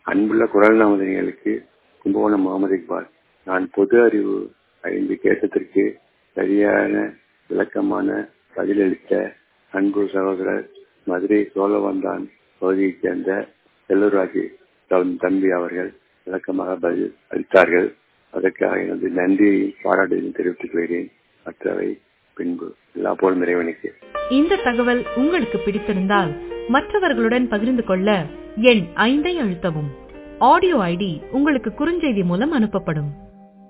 அன்புள்ள குரல் நாமதனிகளுக்கு கும்பகோணம் முகமது இக்பால் நான் பொது அறிவு ஐந்து கேட்டதற்கு சரியான விளக்கமான பதிலளித்த அன்பு சகோதரர் மதுரை சோழவந்தான் பகுதியைச் சேர்ந்த செல்லூராஜி தம்பி அவர்கள் விளக்கமாக பதில் அளித்தார்கள் அதற்காக எனது நன்றியை பாராட்டுதலை தெரிவித்துக் கொள்கிறேன் மற்றவை பின்பு எல்லா போலும் இறைவனுக்கு இந்த தகவல் உங்களுக்கு பிடித்திருந்தால் மற்றவர்களுடன் பகிர்ந்து கொள்ள எண் ஐந்தை அழுத்தவும் ஆடியோ ஐடி உங்களுக்கு குறுஞ்செய்தி மூலம் அனுப்பப்படும்